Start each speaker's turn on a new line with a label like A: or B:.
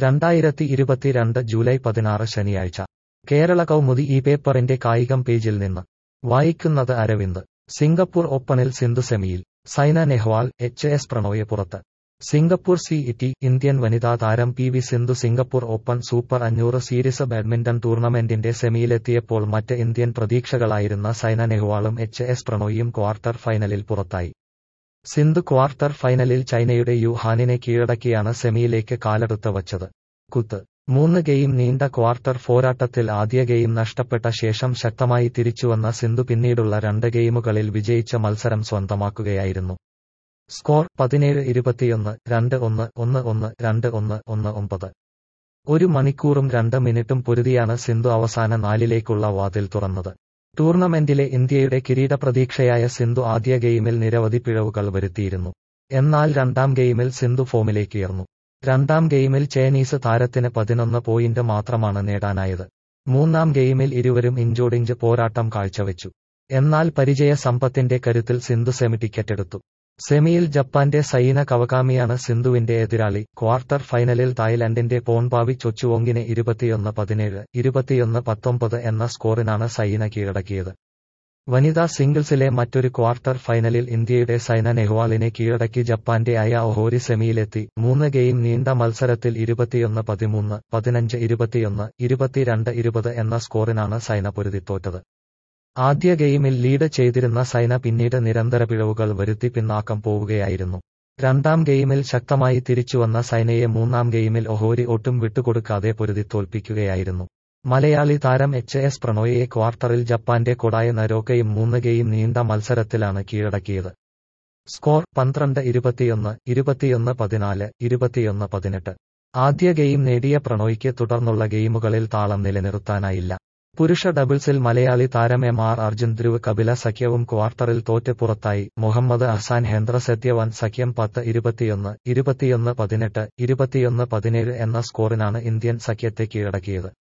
A: രണ്ടായിരത്തി ഇരുപത്തിരണ്ട് ജൂലൈ പതിനാറ് ശനിയാഴ്ച കേരള കൗമുദി ഈ പേപ്പറിന്റെ കായികം പേജിൽ നിന്ന് വായിക്കുന്നത് അരവിന്ദ് സിംഗപ്പൂർ ഓപ്പണിൽ സിന്ധു സെമിയിൽ സൈന നെഹ്വാൾ എച്ച് എസ് പ്രണോയെ പുറത്ത് സിംഗപ്പൂർ സി ടി ഇന്ത്യൻ വനിതാ താരം P V Sindhu Singapore open super അഞ്ഞൂറ് സീരീസ് ബാഡ്മിന്റൺ ടൂർണമെന്റിന്റെ സെമിയിലെത്തിയപ്പോൾ മറ്റ് ഇന്ത്യൻ പ്രതീക്ഷകളായിരുന്ന സൈന നെഹ്വാളും എച്ച് എസ് പ്രണോയും ക്വാർട്ടർ ഫൈനലിൽ പുറത്തായി സിന്ധു ക്വാർട്ടർ ഫൈനലിൽ ചൈനയുടെ യു ഹാനിനെ കീഴടക്കിയാണ് സെമിയിലേക്ക് കാലെടുത്ത് വച്ചത് കുത്ത് മൂന്ന് ഗെയിം നീണ്ട ക്വാർട്ടർ പോരാട്ടത്തിൽ ആദ്യ ഗെയിം നഷ്ടപ്പെട്ട ശേഷം ശക്തമായി തിരിച്ചുവന്ന സിന്ധു പിന്നീടുള്ള രണ്ട് ഗെയിമുകളിൽ വിജയിച്ച മത്സരം സ്വന്തമാക്കുകയായിരുന്നു സ്കോർ പതിനേഴ് ഇരുപത്തിയൊന്ന് രണ്ട് ഒന്ന് ഒന്ന് ഒന്ന് രണ്ട് ഒന്ന് ഒന്ന് ഒമ്പത് ഒരു മണിക്കൂറും രണ്ട് മിനിറ്റും പൊരുതിയാണ് സിന്ധു അവസാന നാലിലേക്കുള്ള വാതിൽ തുറന്നത് ടൂർണമെന്റിലെ ഇന്ത്യയുടെ കിരീട പ്രതീക്ഷയായ സിന്ധു ആദ്യ ഗെയിമിൽ നിരവധി പിഴവുകൾ വരുത്തിയിരുന്നു എന്നാൽ രണ്ടാം ഗെയിമിൽ സിന്ധു ഫോമിലേക്കുയർന്നു രണ്ടാം ഗെയിമിൽ ചൈനീസ് താരത്തിന് പതിനൊന്ന് പോയിന്റ് മാത്രമാണ് നേടാനായത് മൂന്നാം ഗെയിമിൽ ഇരുവരും ഇഞ്ചോടിഞ്ച് പോരാട്ടം കാഴ്ചവെച്ചു എന്നാൽ പരിചയ സമ്പത്തിന്റെ കരുത്തിൽ സിന്ധു സെമി ടിക്കറ്റ് എടുത്തു സെമിയിൽ ജപ്പാന്റെ സൈന കവകാമിയാണ് സിന്ധുവിന്റെ എതിരാളി ക്വാർട്ടർ ഫൈനലിൽ തായ്ലൻഡിന്റെ പോൺപാവി ചൊച്ചുവോങ്ങിനെ ഇരുപത്തിയൊന്ന് പതിനേഴ് ഇരുപത്തിയൊന്ന് പത്തൊമ്പത് എന്ന സ്കോറിനാണ് സൈന കീഴടക്കിയത് വനിതാ സിംഗിൾസിലെ മറ്റൊരു ക്വാർട്ടർ ഫൈനലിൽ ഇന്ത്യയുടെ സൈന നെഹ്വാളിനെ കീഴടക്കി ജപ്പാന്റെ അയ ഒഹോരി സെമിയിലെത്തി മൂന്ന് ഗെയിം നീണ്ട മത്സരത്തിൽ ഇരുപത്തിയൊന്ന് പതിമൂന്ന് പതിനഞ്ച് ഇരുപത്തിയൊന്ന് ഇരുപത്തിരണ്ട് ഇരുപത് എന്ന സ്കോറിനാണ് സൈന പൊരുതിത്തോറ്റത് ആദ്യ ഗെയിമിൽ ലീഡ് ചെയ്തിരുന്ന സൈന പിന്നീട് നിരന്തര പിഴവുകൾ വരുത്തി പിന്നാക്കം പോവുകയായിരുന്നു രണ്ടാം ഗെയിമിൽ ശക്തമായി തിരിച്ചുവന്ന സൈനയെ മൂന്നാം ഗെയിമിൽ ഒഹോരി ഒട്ടും വിട്ടുകൊടുക്കാതെ പൊരുതി തോൽപ്പിക്കുകയായിരുന്നു മലയാളി താരം എച്ച് എസ് പ്രണോയെ ക്വാർട്ടറിൽ ജപ്പാന്റെ കൊടായ നരോക്കയും മൂന്ന് ഗെയിം നീണ്ട മത്സരത്തിലാണ് കീഴടക്കിയത് സ്കോർ പന്ത്രണ്ട് ഇരുപത്തിയൊന്ന് ഇരുപത്തിയൊന്ന് പതിനാല് ഇരുപത്തിയൊന്ന് പതിനെട്ട് ആദ്യ ഗെയിം നേടിയ പ്രണോയ്ക്ക് തുടർന്നുള്ള ഗെയിമുകളിൽ താളം നിലനിർത്താനായില്ല പുരുഷ ഡബിൾസിൽ മലയാളി താരം എം ആർ അർജുൻ ധ്രുവ് കപില സഖ്യവും ക്വാർട്ടറിൽ തോറ്റ് പുറത്തായി മുഹമ്മദ് അഹ്സാൻ ഹെന്ദ്ര സത്യവാൻ സഖ്യം പത്ത് ഇരുപത്തിയൊന്ന് ഇരുപത്തിയൊന്ന് പതിനെട്ട് ഇരുപത്തിയൊന്ന് പതിനേഴ് എന്ന സ്കോറിനാണ് ഇന്ത്യൻ സഖ്യത്തെ കീഴടക്കിയത്